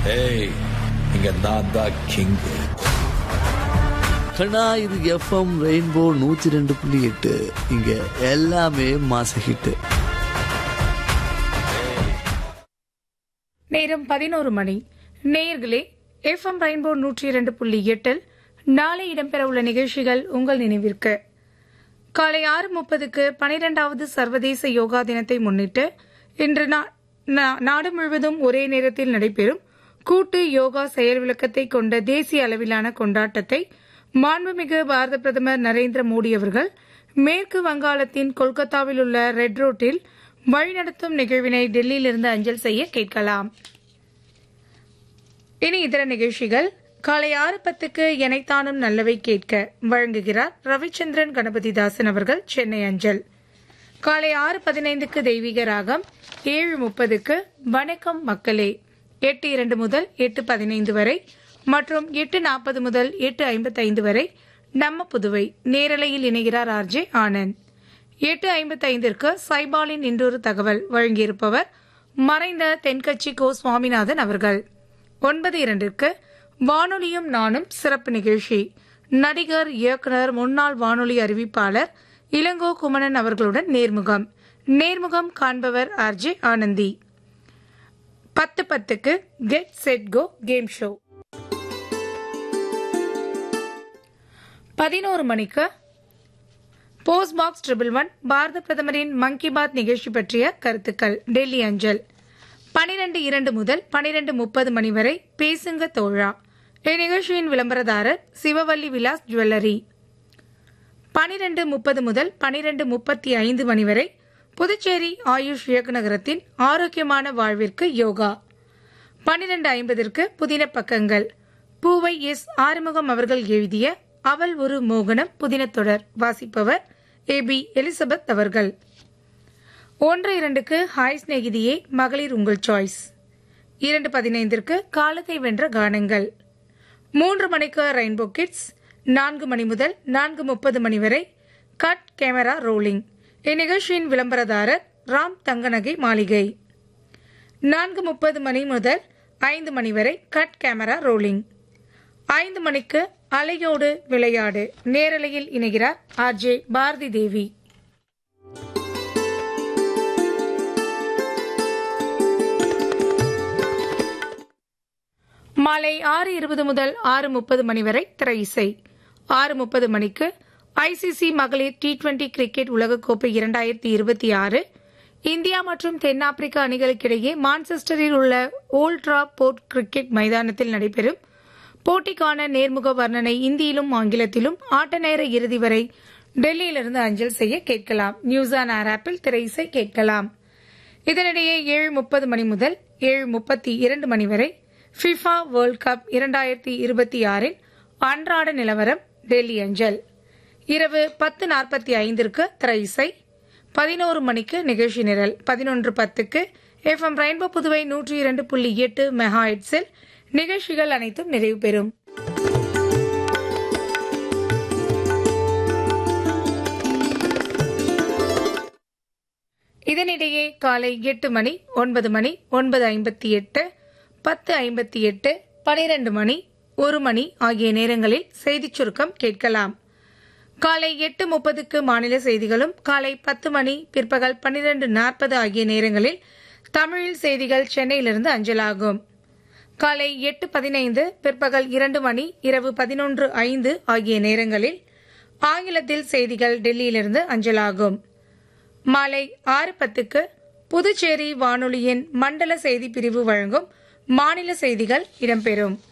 ஏய் இங்க நான் தான் கிங் கண்ணா இது எஃப்எம் ரெயின்போ நூத்தி ரெண்டு புள்ளி எட்டு இங்க எல்லாமே மாச ஹிட்டு நேரம் பதினோரு மணி நேயர்களே எஃப்எம் ரெயின்போ நூற்றி இரண்டு புள்ளி எட்டில் நாளை இடம்பெறவுள்ள நிகழ்ச்சிகள் உங்கள் நினைவிற்கு காலை ஆறு முப்பதுக்கு பனிரெண்டாவது சர்வதேச யோகா தினத்தை முன்னிட்டு இன்று நா- நா- நாடு முழுவதும் ஒரே நேரத்தில் நடைபெறும் கூட்டு யோகா செயல் விளக்கத்தை கொண்ட தேசிய அளவிலான கொண்டாட்டத்தை மாண்புமிகு பாரத பிரதமர் நரேந்திர மோடி அவர்கள் மேற்கு வங்காளத்தின் கொல்கத்தாவில் உள்ள ரெட் ரோட்டில் வழிநடத்தும் நிகழ்வினை டெல்லியிலிருந்து அஞ்சல் செய்ய கேட்கலாம் இனி இதர நிகழ்ச்சிகள் காலை ஆறு பத்துக்கு எனைத்தானும் நல்லவை கேட்க வழங்குகிறார் ரவிச்சந்திரன் கணபதிதாசன் அவர்கள் சென்னை அஞ்சல் காலை ஆறு பதினைந்துக்கு தெய்வீக ராகம் ஏழு முப்பதுக்கு வணக்கம் மக்களே எட்டு இரண்டு முதல் எட்டு பதினைந்து வரை மற்றும் எட்டு நாற்பது முதல் எட்டு ஐம்பத்தைந்து வரை நம்ம புதுவை நேரலையில் இணைகிறார் ஆர்ஜே ஆனந்த் எட்டு ஐம்பத்தைந்திற்கு சைபாலின் இன்றொரு தகவல் வழங்கியிருப்பவர் மறைந்த தென்கட்சி கோ சுவாமிநாதன் அவர்கள் ஒன்பது இரண்டிற்கு வானொலியும் நானும் சிறப்பு நிகழ்ச்சி நடிகர் இயக்குனர் முன்னாள் வானொலி அறிவிப்பாளர் இளங்கோ குமணன் அவர்களுடன் நேர்முகம் நேர்முகம் காண்பவர் ஆர்ஜே ஆனந்தி பத்து பத்துக்கு get set go game show பதினோரு மணிக்கு போஸ்ட் பாக்ஸ் ட்ரிபிள் ஒன் பாரத பிரதமரின் மன் கி பாத் நிகழ்ச்சி பற்றிய கருத்துக்கள் டெல்லி அஞ்சல் பனிரெண்டு இரண்டு முதல் பனிரெண்டு முப்பது மணி வரை பேசுங்க தோழா இந்நிகழ்ச்சியின் விளம்பரதாரர் சிவவல்லி விலாஸ் ஜுவல்லரி பனிரெண்டு முப்பது முதல் பனிரெண்டு முப்பத்தி ஐந்து மணி வரை புதுச்சேரி ஆயுஷ் இயக்குநகரத்தின் ஆரோக்கியமான வாழ்விற்கு யோகா பனிரெண்டு ஐம்பதற்கு புதின பக்கங்கள் பூவை எஸ் ஆறுமுகம் அவர்கள் எழுதிய அவள் ஒரு மோகனம் புதினத் தொடர் வாசிப்பவர் ஏ பி எலிசபெத் அவர்கள் ஒன்று இரண்டுக்கு ஹாய் சிநேகிதியே மகளிர் உங்கள் சாய்ஸ் இரண்டு பதினைந்திற்கு காலத்தை வென்ற கானங்கள் மூன்று மணிக்கு ரெயின்போ கிட்ஸ் நான்கு மணி முதல் நான்கு முப்பது மணி வரை கட் கேமரா ரோலிங் இந்நிகழ்ச்சியின் விளம்பரதாரர் ராம் தங்கநகை மாளிகை நான்கு முப்பது மணி முதல் ஐந்து மணி வரை கட் கேமரா ரோலிங் ஐந்து மணிக்கு அலையோடு விளையாடு நேரலையில் இணைகிறார் ஆர்ஜே பாரதி தேவி மாலை ஆறு இருபது முதல் ஆறு முப்பது மணி வரை திரை இசை ஆறு முப்பது மணிக்கு ஐசிசி மகளிர் டி டுவெண்டி கிரிக்கெட் உலகக்கோப்பை இரண்டாயிரத்தி இருபத்தி ஆறு இந்தியா மற்றும் தென்னாப்பிரிக்கா அணிகளுக்கிடையே மான்செஸ்டரில் உள்ள ஓல்ட் டிராப் போர்ட் கிரிக்கெட் மைதானத்தில் நடைபெறும் போட்டிக்கான நேர்முக வர்ணனை இந்தியிலும் ஆங்கிலத்திலும் ஆட்ட நேர இறுதி வரை டெல்லியிலிருந்து அஞ்சல் செய்ய கேட்கலாம் நியூஸ் ஆன் ஏர் ஆப்பில் திரை இசை கேட்கலாம் இதனிடையே ஏழு முப்பது மணி முதல் ஏழு முப்பத்தி இரண்டு மணி வரை ஃபிஃபா வேர்ல்ட் கப் இரண்டாயிரத்தி இருபத்தி ஆறின் அன்றாட நிலவரம் டெல்லி அஞ்சல் இரவு பத்து நாற்பத்தி ஐந்திற்கு திரை இசை பதினோரு மணிக்கு நிகழ்ச்சி நிரல் பதினொன்று பத்துக்கு எஃப்எம் ரெயின்போ புதுவை நூற்றி இரண்டு புள்ளி எட்டு மெகா ஹெட்ஸில் நிகழ்ச்சிகள் அனைத்தும் நிறைவு பெறும் இதனிடையே காலை எட்டு மணி ஒன்பது மணி ஒன்பது ஐம்பத்தி எட்டு பத்து ஐம்பத்தி எட்டு பனிரெண்டு மணி ஒரு மணி ஆகிய நேரங்களில் செய்திச் சுருக்கம் கேட்கலாம் காலை எட்டு முப்பதுக்கு மாநில செய்திகளும் காலை பத்து மணி பிற்பகல் பன்னிரண்டு நாற்பது ஆகிய நேரங்களில் தமிழில் செய்திகள் சென்னையிலிருந்து அஞ்சலாகும் காலை எட்டு பதினைந்து பிற்பகல் இரண்டு மணி இரவு பதினொன்று ஐந்து ஆகிய நேரங்களில் ஆங்கிலத்தில் செய்திகள் டெல்லியிலிருந்து அஞ்சலாகும் மாலை ஆறு பத்துக்கு புதுச்சேரி வானொலியின் மண்டல செய்தி பிரிவு வழங்கும் மாநில செய்திகள் இடம்பெறும்